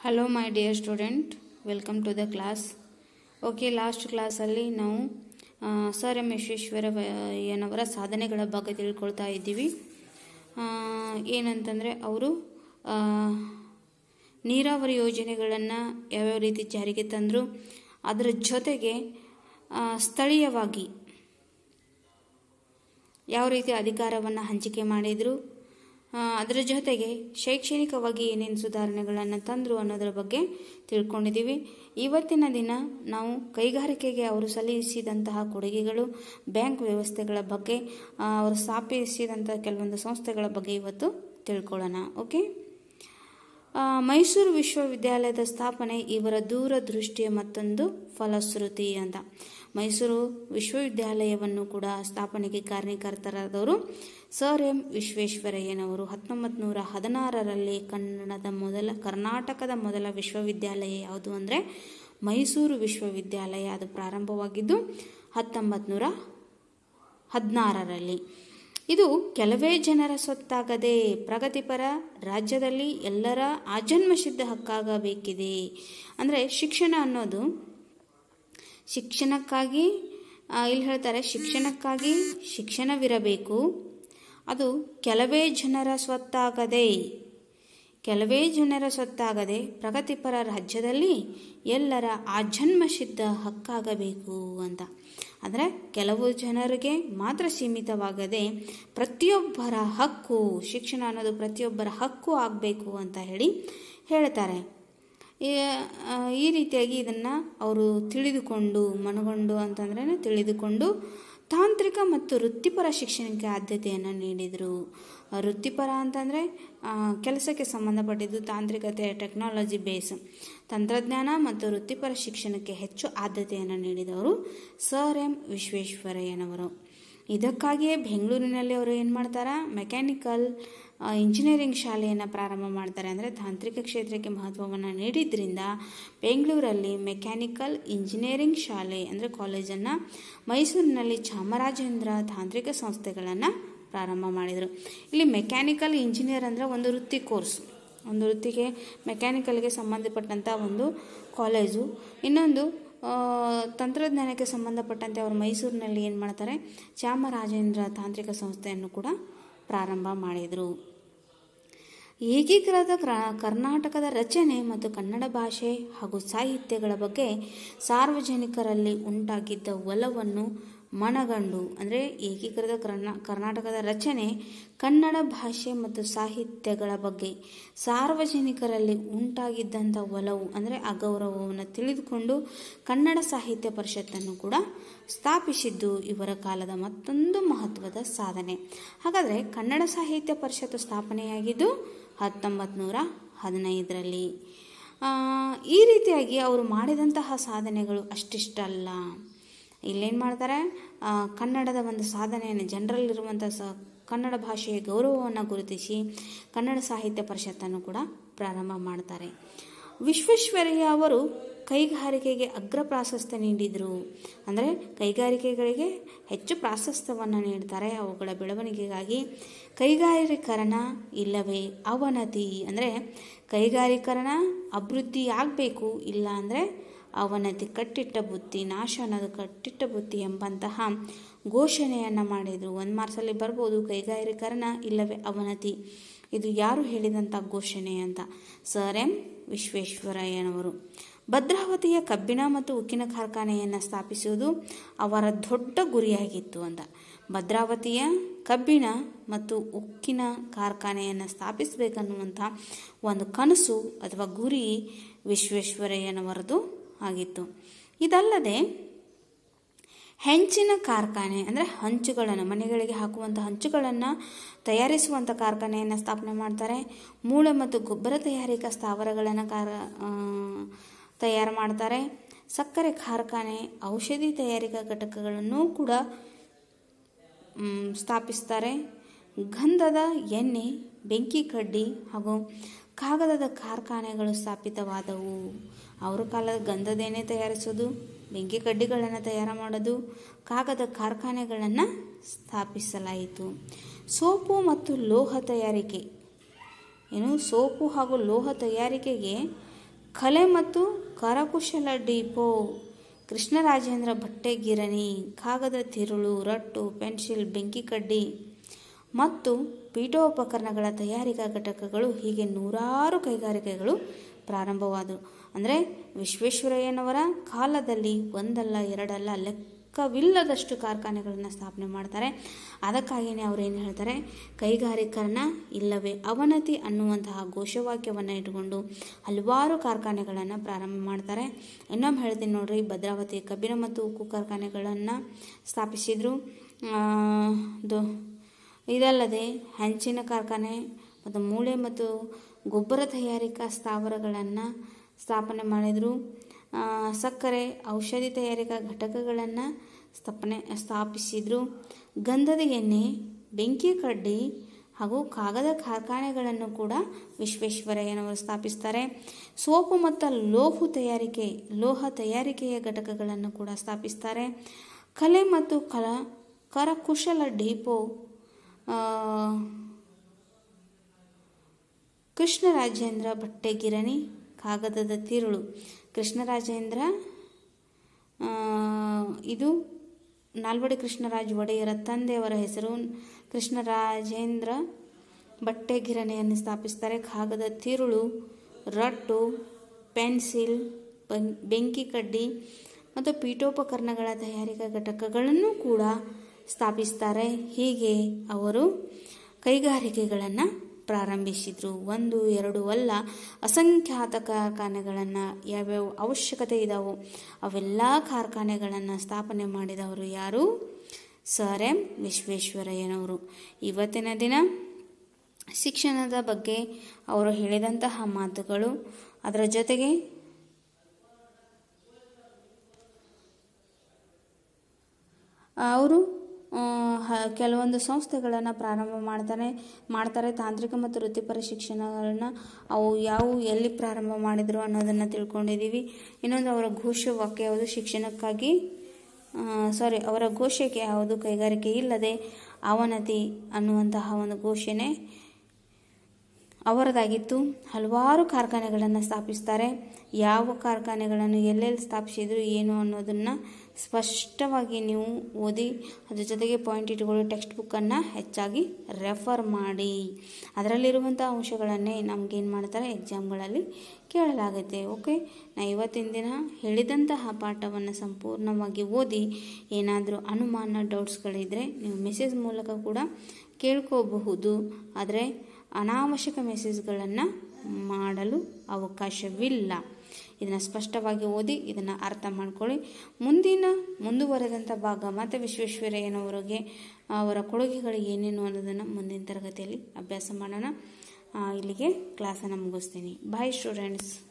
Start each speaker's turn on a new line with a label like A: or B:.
A: hello my dear student welcome to the class okay last ಕ್ಲಾಸಲ್ಲಿ ನಾವು ಆ, sir M ವಿಶ್ವೇಶ್ವರಯ್ಯನವರ ಸಾಧನೆಗಳ ಬಗ್ಗೆ ತಿಳ್ಕೊಳ್ತಾ ಇದ್ದೀವಿ ಆ, ಏನಂತಂದರೆ ಅವರು ಆ, ನೀರಾವರಿ ಯೋಜನೆಗಳನ್ನು ಯಾವ್ಯಾವ ರೀತಿ ಜಾರಿಗೆ ತಂದರು ಅದರ ಜೊತೆಗೆ ಆ, ಸ್ಥಳೀಯವಾಗಿ ಯಾವ ರೀತಿ ಅಧಿಕಾರವನ್ನು ಹಂಚಿಕೆ ಮಾಡಿದರು ಅದರ ಜೊತೆಗೆ ಶೈಕ್ಷಣಿಕವಾಗಿ ಏನೇನು ಸುಧಾರಣೆಗಳನ್ನು ತಂದರು ಅನ್ನೋದರ ಬಗ್ಗೆ ತಿಳ್ಕೊಂಡಿದ್ದೀವಿ ಇವತ್ತಿನ ದಿನ ನಾವು ಕೈಗಾರಿಕೆಗೆ ಅವರು ಸಲ್ಲಿಸಿದಂತಹ ಕೊಡುಗೆಗಳು ಬ್ಯಾಂಕ್ ವ್ಯವಸ್ಥೆಗಳ ಬಗ್ಗೆ ಆ, ಅವರು ಸ್ಥಾಪಿಸಿದಂತಹ ಕೆಲವೊಂದು ಸಂಸ್ಥೆಗಳ ಬಗ್ಗೆ ಇವತ್ತು ತಿಳ್ಕೊಳ್ಳೋಣ ಓಕೆ ಆ, ಮೈಸೂರು ವಿಶ್ವವಿದ್ಯಾಲಯದ ಸ್ಥಾಪನೆ ಇವರ ದೂರದೃಷ್ಟಿಯ ಮತ್ತೊಂದು ಫಲಶ್ರುತಿ ಅಂತ ಮೈಸೂರು ವಿಶ್ವವಿದ್ಯಾಲಯವನ್ನು ಕೂಡ ಸ್ಥಾಪನೆಗೆ ಕಾರಣಕರ್ತರಾದವರು ಸರ್ ಎಂ ವಿಶ್ವೇಶ್ವರಯ್ಯನವರು ಹತ್ತೊಂಬತ್ತು ನೂರ ಹದಿನಾರರಲ್ಲಿ ಕನ್ನಡದ ಮೊದಲ ಕರ್ನಾಟಕದ ಮೊದಲ ವಿಶ್ವವಿದ್ಯಾಲಯ ಯಾವುದು ಅಂದರೆ ಮೈಸೂರು ವಿಶ್ವವಿದ್ಯಾಲಯ ಅದು ಪ್ರಾರಂಭವಾಗಿದ್ದು ಹತ್ತೊಂಬತ್ತು ನೂರ ಹದಿನಾರರಲ್ಲಿ ಇದು ಕೆಲವೇ ಜನರ ಸ್ವತ್ತಾಗದೆ ಪ್ರಗತಿಪರ ರಾಜ್ಯದಲ್ಲಿ ಎಲ್ಲರ ಆಜನ್ಮಸಿದ್ಧ ಹಕ್ಕಾಗಬೇಕಿದೆ ಅಂದರೆ ಶಿಕ್ಷಣ ಅನ್ನೋದು ಶಿಕ್ಷಣಕ್ಕಾಗಿ ಆ, ಇಲ್ಲಿ ಹೇಳ್ತಾರೆ ಶಿಕ್ಷಣಕ್ಕಾಗಿ ಶಿಕ್ಷಣವಿರಬೇಕು ಅದು ಕೆಲವೇ ಜನರ ಸ್ವತ್ತಾಗದೆ ಕೆಲವೇ ಜನರ ಸ್ವತ್ತಾಗದೆ ಪ್ರಗತಿಪರ ರಾಜ್ಯದಲ್ಲಿ ಎಲ್ಲರ ಆಜನ್ಮಸಿದ್ಧ ಹಕ್ಕಾಗಬೇಕು ಅಂತ ಅಂದರೆ ಕೆಲವು ಜನರಿಗೆ ಮಾತ್ರ ಸೀಮಿತವಾಗದೆ ಪ್ರತಿಯೊಬ್ಬರ ಹಕ್ಕು ಶಿಕ್ಷಣ ಅನ್ನೋದು ಪ್ರತಿಯೊಬ್ಬರ ಹಕ್ಕು ಆಗಬೇಕು ಅಂತ ಹೇಳಿ ಹೇಳ್ತಾರೆ ಈ ಆ, ಈ ರೀತಿಯಾಗಿ ಇದನ್ನು ಅವರು ತಿಳಿದುಕೊಂಡು ಮನಗೊಂಡು ಅಂತಂದ್ರೆ ತಿಳಿದುಕೊಂಡು ತಾಂತ್ರಿಕ ಮತ್ತು ವೃತ್ತಿಪರ ಶಿಕ್ಷಣಕ್ಕೆ ಆದ್ಯತೆಯನ್ನು ನೀಡಿದರು ಆ, ವೃತ್ತಿಪರ ಅಂತಂದರೆ ಕೆಲಸಕ್ಕೆ ಸಂಬಂಧಪಟ್ಟಿದ್ದು ತಾಂತ್ರಿಕತೆ ಟೆಕ್ನಾಲಜಿ ಬೇಸ್ ತಂತ್ರಜ್ಞಾನ ಮತ್ತು ವೃತ್ತಿಪರ ಶಿಕ್ಷಣಕ್ಕೆ ಹೆಚ್ಚು ಆದ್ಯತೆಯನ್ನು ನೀಡಿದವರು ಸರ್ ಎಂ ವಿಶ್ವೇಶ್ವರಯ್ಯನವರು ಇದಕ್ಕಾಗಿಯೇ ಬೆಂಗಳೂರಿನಲ್ಲಿ ಅವರು ಏನು ಮಾಡ್ತಾರೆ ಮೆಕ್ಯಾನಿಕಲ್ ಇಂಜಿನಿಯರಿಂಗ್ ಶಾಲೆಯನ್ನು ಪ್ರಾರಂಭ ಮಾಡ್ತಾರೆ ಅಂದರೆ ತಾಂತ್ರಿಕ ಕ್ಷೇತ್ರಕ್ಕೆ ಮಹತ್ವವನ್ನು ನೀಡಿದ್ರಿಂದ ಬೆಂಗಳೂರಲ್ಲಿ ಮೆಕ್ಯಾನಿಕಲ್ ಇಂಜಿನಿಯರಿಂಗ್ ಶಾಲೆ ಅಂದರೆ ಕಾಲೇಜನ್ನು ಮೈಸೂರಿನಲ್ಲಿ ಚಾಮರಾಜೇಂದ್ರ ತಾಂತ್ರಿಕ ಸಂಸ್ಥೆಗಳನ್ನು ಪ್ರಾರಂಭ ಮಾಡಿದರು ಇಲ್ಲಿ ಮೆಕ್ಯಾನಿಕಲ್ ಇಂಜಿನಿಯರ್ ಅಂದರೆ ಒಂದು ವೃತ್ತಿ ಕೋರ್ಸ್ ಒಂದು ವೃತ್ತಿಗೆ ಮೆಕ್ಯಾನಿಕಲ್ಗೆ ಸಂಬಂಧಪಟ್ಟಂಥ ಒಂದು ಕಾಲೇಜು ಇನ್ನೊಂದು ಆ, ತಂತ್ರಜ್ಞಾನಕ್ಕೆ ಸಂಬಂಧಪಟ್ಟಂತೆ ಅವರು ಮೈಸೂರಿನಲ್ಲಿ ಏನು ಮಾಡ್ತಾರೆ ಚಾಮರಾಜೇಂದ್ರ ತಾಂತ್ರಿಕ ಸಂಸ್ಥೆಯನ್ನು ಕೂಡ ಪ್ರಾರಂಭ ಮಾಡಿದರು ಏಕೀಕೃತ ಕ್ರ- ಕರ್ನಾಟಕದ ರಚನೆ ಮತ್ತು ಕನ್ನಡ ಭಾಷೆ ಹಾಗೂ ಸಾಹಿತ್ಯಗಳ ಬಗ್ಗೆ ಸಾರ್ವಜನಿಕರಲ್ಲಿ ಉಂಟಾಗಿದ್ದ ಒಲವನ್ನು ಮನಗಂಡು ಅಂದರೆ ಏಕೀಕೃತ ಕರ್ನಾ ಕರ್ನಾಟಕದ ರಚನೆ ಕನ್ನಡ ಭಾಷೆ ಮತ್ತು ಸಾಹಿತ್ಯಗಳ ಬಗ್ಗೆ ಸಾರ್ವಜನಿಕರಲ್ಲಿ ಉಂಟಾಗಿದ್ದಂಥ ಒಲವು ಅಂದರೆ ಅಗೌರವವನ್ನು ತಿಳಿದುಕೊಂಡು ಕನ್ನಡ ಸಾಹಿತ್ಯ ಪರಿಷತ್ತನ್ನು ಕೂಡ ಸ್ಥಾಪಿಸಿದ್ದು ಇವರ ಕಾಲದ ಮತ್ತೊಂದು ಮಹತ್ವದ ಸಾಧನೆ ಹಾಗಾದರೆ ಕನ್ನಡ ಸಾಹಿತ್ಯ ಪರಿಷತ್ತು ಸ್ಥಾಪನೆಯಾಗಿದ್ದು ಹತ್ತೊಂಬತ್ತು ನೂರ ಹದಿನೈದರಲ್ಲಿ ಆ, ಈ ರೀತಿಯಾಗಿ ಅವರು ಮಾಡಿದಂತಹ ಸಾಧನೆಗಳು ಅಷ್ಟಿಷ್ಟಲ್ಲ ಇಲ್ಲೇನು ಮಾಡ್ತಾರೆ ಆ, ಕನ್ನಡದ ಒಂದು ಸಾಧನೆಯನ್ನು ಜನರಲ್ಲಿರುವಂಥ ಸ ಕನ್ನಡ ಭಾಷೆಯ ಗೌರವವನ್ನು ಗುರುತಿಸಿ ಕನ್ನಡ ಸಾಹಿತ್ಯ ಪರಿಷತ್ತನ್ನು ಕೂಡ ಪ್ರಾರಂಭ ಮಾಡ್ತಾರೆ ವಿಶ್ವೇಶ್ವರಯ್ಯ ಅವರು ಕೈಗಾರಿಕೆಗೆ ಅಗ್ರ ಪ್ರಾಶಸ್ತ್ಯ ನೀಡಿದರು ಅಂದರೆ ಕೈಗಾರಿಕೆಗಳಿಗೆ ಹೆಚ್ಚು ಪ್ರಾಶಸ್ತ್ಯವನ್ನು ನೀಡ್ತಾರೆ ಅವುಗಳ ಬೆಳವಣಿಗೆಗಾಗಿ ಕೈಗಾರೀಕರಣ ಇಲ್ಲವೇ ಅವನತಿ ಅಂದರೆ ಕೈಗಾರೀಕರಣ ಅಭಿವೃದ್ಧಿ ಆಗಬೇಕು ಇಲ್ಲ ಅಂದರೆ ಅವನತಿ ಕಟ್ಟಿಟ್ಟ ಬುತ್ತಿ ನಾಶ ಅನ್ನೋದು ಕಟ್ಟಿಟ್ಟ ಬುತ್ತಿ ಎಂಬಂತಹ ಘೋಷಣೆಯನ್ನು ಮಾಡಿದರು ಒಂದು ಮಾರ್ಕ್ಸಲ್ಲಿ ಬರ್ಬೋದು ಕೈಗಾರೀಕರಣ ಇಲ್ಲವೇ ಅವನತಿ ಇದು ಯಾರು ಹೇಳಿದಂಥ ಘೋಷಣೆ ಅಂತ ಸರ್ ಎಂ ವಿಶ್ವೇಶ್ವರಯ್ಯನವರು ಭದ್ರಾವತಿಯ ಕಬ್ಬಿಣ ಮತ್ತು ಉಕ್ಕಿನ ಕಾರ್ಖಾನೆಯನ್ನು ಸ್ಥಾಪಿಸುವುದು ಅವರ ದೊಡ್ಡ ಗುರಿಯಾಗಿತ್ತು ಅಂತ ಭದ್ರಾವತಿಯ ಕಬ್ಬಿಣ ಮತ್ತು ಉಕ್ಕಿನ ಕಾರ್ಖಾನೆಯನ್ನು ಸ್ಥಾಪಿಸಬೇಕನ್ನುವಂಥ ಒಂದು ಕನಸು ಅಥವಾ ಗುರಿ ವಿಶ್ವೇಶ್ವರಯ್ಯನವರದು ಆಗಿತ್ತು ಇದಲ್ಲದೆ ಹೆಂಚಿನ ಕಾರ್ಖಾನೆ ಅಂದರೆ ಹಂಚುಗಳನ್ನು ಮನೆಗಳಿಗೆ ಹಾಕುವಂಥ ಹಂಚುಗಳನ್ನು ತಯಾರಿಸುವಂಥ ಕಾರ್ಖಾನೆಯನ್ನು ಸ್ಥಾಪನೆ ಮಾಡ್ತಾರೆ ಮೂಳೆ ಮತ್ತು ಗೊಬ್ಬರ ತಯಾರಿಕಾ ಸ್ಥಾವರಗಳನ್ನು ಕಾರ ಆ, ತಯಾರು ಮಾಡ್ತಾರೆ ಸಕ್ಕರೆ ಕಾರ್ಖಾನೆ ಔಷಧಿ ತಯಾರಿಕಾ ಘಟಕಗಳನ್ನು ಕೂಡ ಮ್, ಸ್ಥಾಪಿಸ್ತಾರೆ ಗಂಧದ ಎಣ್ಣೆ ಬೆಂಕಿ ಕಡ್ಡಿ ಹಾಗೂ ಕಾಗದದ ಕಾರ್ಖಾನೆಗಳು ಸ್ಥಾಪಿತವಾದವು ಅವರ ಕಾಲದ ಗಂಧದ ಎಣ್ಣೆ ತಯಾರಿಸೋದು ಬೆಂಕಿ ಕಡ್ಡಿಗಳನ್ನು ತಯಾರು ಮಾಡೋದು ಕಾಗದ ಕಾರ್ಖಾನೆಗಳನ್ನು ಸ್ಥಾಪಿಸಲಾಯಿತು ಸೋಪು ಮತ್ತು ಲೋಹ ತಯಾರಿಕೆ ಏನು ಸೋಪು ಹಾಗೂ ಲೋಹ ತಯಾರಿಕೆಗೆ ಕಲೆ ಮತ್ತು ಕರಕುಶಲ ಡಿಪೋ ಕೃಷ್ಣರಾಜೇಂದ್ರ ಭಟ್ಟೆ ಗಿರಣಿ ಕಾಗದ ತಿರುಳು ರಟ್ಟು ಪೆನ್ಸಿಲ್ ಬೆಂಕಿ ಕಡ್ಡಿ ಮತ್ತು ಪೀಠೋಪಕರಣಗಳ ತಯಾರಿಕಾ ಘಟಕಗಳು ಹೀಗೆ ನೂರಾರು ಕೈಗಾರಿಕೆಗಳು ಪ್ರಾರಂಭವಾದವು ಅಂದರೆ ವಿಶ್ವೇಶ್ವರಯ್ಯನವರ ಕಾಲದಲ್ಲಿ ಒಂದಲ್ಲ ಎರಡಲ್ಲ ಲೆಕ್ಕವಿಲ್ಲದಷ್ಟು ಕಾರ್ಖಾನೆಗಳನ್ನು ಸ್ಥಾಪನೆ ಮಾಡ್ತಾರೆ ಅದಕ್ಕಾಗಿಯೇ ಅವರು ಏನು ಹೇಳ್ತಾರೆ ಕೈಗಾರಿಕರಣ ಇಲ್ಲವೇ ಅವನತಿ ಅನ್ನುವಂತಹ ಘೋಷವಾಕ್ಯವನ್ನು ಇಟ್ಟುಕೊಂಡು ಹಲವಾರು ಕಾರ್ಖಾನೆಗಳನ್ನು ಪ್ರಾರಂಭ ಮಾಡ್ತಾರೆ ಇನ್ನೊಮ್ಮೆ ಹೇಳ್ತೀನಿ ನೋಡ್ರಿ ಭದ್ರಾವತಿ ಕಬ್ಬಿಣ ಮತ್ತು ಉಕ್ಕು ಕಾರ್ಖಾನೆಗಳನ್ನು ಸ್ಥಾಪಿಸಿದರು ಅದು ಇದಲ್ಲದೆ ಹಂಚಿನ ಕಾರ್ಖಾನೆ ಮತ್ತು ಮೂಳೆ ಮತ್ತು ಗೊಬ್ಬರ ತಯಾರಿಕಾ ಸ್ಥಾವರಗಳನ್ನು ಸ್ಥಾಪನೆ ಮಾಡಿದರು ಸಕ್ಕರೆ ಔಷಧಿ ತಯಾರಿಕಾ ಘಟಕಗಳನ್ನು ಸ್ಥಾಪನೆ ಸ್ಥಾಪಿಸಿದರು ಗಂಧದ ಎಣ್ಣೆ ಬೆಂಕಿ ಕಡ್ಡಿ ಹಾಗೂ ಕಾಗದ ಕಾರ್ಖಾನೆಗಳನ್ನು ಕೂಡ ವಿಶ್ವೇಶ್ವರಯ್ಯನವರು ಸ್ಥಾಪಿಸ್ತಾರೆ ಸೋಪು ಮತ್ತು ಲೋಹು ತಯಾರಿಕೆ ಲೋಹ ತಯಾರಿಕೆಯ ಘಟಕಗಳನ್ನು ಕೂಡ ಸ್ಥಾಪಿಸ್ತಾರೆ ಕಲೆ ಮತ್ತು ಕಲ ಕರಕುಶಲ ಡಿಪೋ ಕೃಷ್ಣರಾಜೇಂದ್ರ ಭಟ್ಟೆಗಿರಣಿ ಕಾಗದದ ತಿರುಳು ಕೃಷ್ಣರಾಜೇಂದ್ರ ಇದು ನಾಲ್ವಡಿ ಕೃಷ್ಣರಾಜ ಒಡೆಯರ ತಂದೆಯವರ ಹೆಸರು ಕೃಷ್ಣರಾಜೇಂದ್ರ ಬಟ್ಟೆಗಿರಣಿಯನ್ನು ಸ್ಥಾಪಿಸ್ತಾರೆ ಕಾಗದ ತಿರುಳು ರಟ್ಟು ಪೆನ್ಸಿಲ್ ಬೆಂಕಿ ಕಡ್ಡಿ ಮತ್ತು ಪೀಠೋಪಕರಣಗಳ ತಯಾರಿಕಾ ಘಟಕಗಳನ್ನು ಕೂಡ ಸ್ಥಾಪಿಸ್ತಾರೆ ಹೀಗೆ ಅವರು ಕೈಗಾರಿಕೆಗಳನ್ನು ಪ್ರಾರಂಭಿಸಿದರು ಒಂದು ಎರಡು ಅಲ್ಲ ಅಸಂಖ್ಯಾತ ಕಾರ್ಖಾನೆಗಳನ್ನು ಯಾವ್ಯಾವ ಅವಶ್ಯಕತೆ ಇದಾವೋ ಅವೆಲ್ಲ ಕಾರ್ಖಾನೆಗಳನ್ನು ಸ್ಥಾಪನೆ ಮಾಡಿದವರು ಯಾರು ಸರ್ ಎಂ ವಿಶ್ವೇಶ್ವರಯ್ಯನವರು ಇವತ್ತಿನ ದಿನ ಶಿಕ್ಷಣದ ಬಗ್ಗೆ ಅವರು ಹೇಳಿದಂತಹ ಮಾತುಗಳು ಅದರ ಜೊತೆಗೆ ಅವರು ಕೆಲವೊಂದು ಸಂಸ್ಥೆಗಳನ್ನು ಪ್ರಾರಂಭ ಮಾಡ್ತಾನೆ ಮಾಡ್ತಾರೆ ತಾಂತ್ರಿಕ ಮತ್ತು ವೃತ್ತಿಪರ ಶಿಕ್ಷಣಗಳನ್ನ ಅವು ಯಾವುವು ಎಲ್ಲಿ ಪ್ರಾರಂಭ ಮಾಡಿದರು ಅನ್ನೋದನ್ನು ತಿಳ್ಕೊಂಡಿದ್ದೀವಿ ಇನ್ನೊಂದು ಅವರ ಘೋಷವಾಕ್ಯ ಯಾವುದು ಶಿಕ್ಷಣಕ್ಕಾಗಿ ಸಾರಿ ಅವರ ಘೋಷಕ್ಕೆ ಯಾವುದು ಕೈಗಾರಿಕೆ ಇಲ್ಲದೆ ಅವನತಿ ಅನ್ನುವಂತಹ ಒಂದು ಘೋಷಣೆ ಅವರದಾಗಿತ್ತು ಹಲವಾರು ಕಾರ್ಖಾನೆಗಳನ್ನು ಸ್ಥಾಪಿಸ್ತಾರೆ ಯಾವ ಕಾರ್ಖಾನೆಗಳನ್ನು ಎಲ್ಲೆಲ್ಲಿ ಸ್ಥಾಪಿಸಿದ್ರು ಏನು ಅನ್ನೋದನ್ನು ಸ್ಪಷ್ಟವಾಗಿ ನೀವು ಓದಿ ಅದ್ರ ಜೊತೆಗೆ ಪಾಯಿಂಟ್ ಇಟ್ಕೊಳ್ಳಿ ಟೆಕ್ಸ್ಟ್ ಬುಕ್ಕನ್ನು ಹೆಚ್ಚಾಗಿ ರೆಫರ್ ಮಾಡಿ ಅದರಲ್ಲಿರುವಂಥ ಅಂಶಗಳನ್ನೇ ನಮಗೇನು ಮಾಡ್ತಾರೆ ಎಕ್ಸಾಮ್ಗಳಲ್ಲಿ ಕೇಳಲಾಗುತ್ತೆ ಓಕೆ ನಾ ಇವತ್ತಿನ ದಿನ ಹೇಳಿದಂತಹ ಪಾಠವನ್ನು ಸಂಪೂರ್ಣವಾಗಿ ಓದಿ ಏನಾದರೂ ಅನುಮಾನ ಡೌಟ್ಸ್ಗಳಿದ್ದರೆ ನೀವು ಮೆಸೇಜ್ ಮೂಲಕ ಕೂಡ ಕೇಳ್ಕೋಬಹುದು ಆದರೆ ಅನಾವಶ್ಯಕ ಮೆಸೇಜ್ಗಳನ್ನು ಮಾಡಲು ಅವಕಾಶವಿಲ್ಲ ಇದನ್ನು ಸ್ಪಷ್ಟವಾಗಿ ಓದಿ ಇದನ್ನು ಅರ್ಥ ಮಾಡ್ಕೊಳ್ಳಿ ಮುಂದಿನ ಮುಂದುವರೆದಂಥ ಭಾಗ ಮತ್ತು ವಿಶ್ವೇಶ್ವರಯ್ಯನವರಿಗೆ ಅವರ ಕೊಡುಗೆಗಳು ಏನೇನು ಅನ್ನೋದನ್ನು ಮುಂದಿನ ತರಗತಿಯಲ್ಲಿ ಅಭ್ಯಾಸ ಮಾಡೋಣ ಇಲ್ಲಿಗೆ ಕ್ಲಾಸನ್ನು ಮುಗಿಸ್ತೀನಿ ಬಾಯ್ ಸ್ಟೂಡೆಂಟ್ಸ್